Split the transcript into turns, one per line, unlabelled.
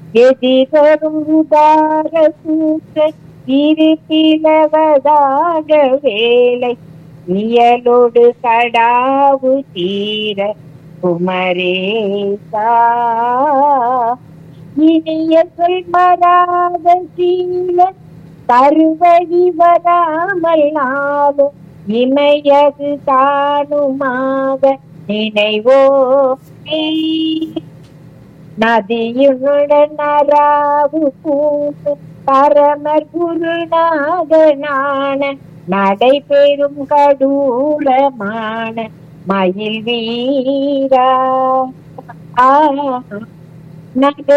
எதிரும் உதார சூற்ற இருப்பிலவதாக வேலை நியலோடு கடாவு தீர குமரேசா இனிய சொல்மராத சீல தருவழி வராமல் நாளும் இமையது தானுமாக நினைவோ நதியுடன் நராவு பூண்டு பரமர் குருநாதனான நடைபெறும் கடூரமான மயில் வீரா ஆ நடை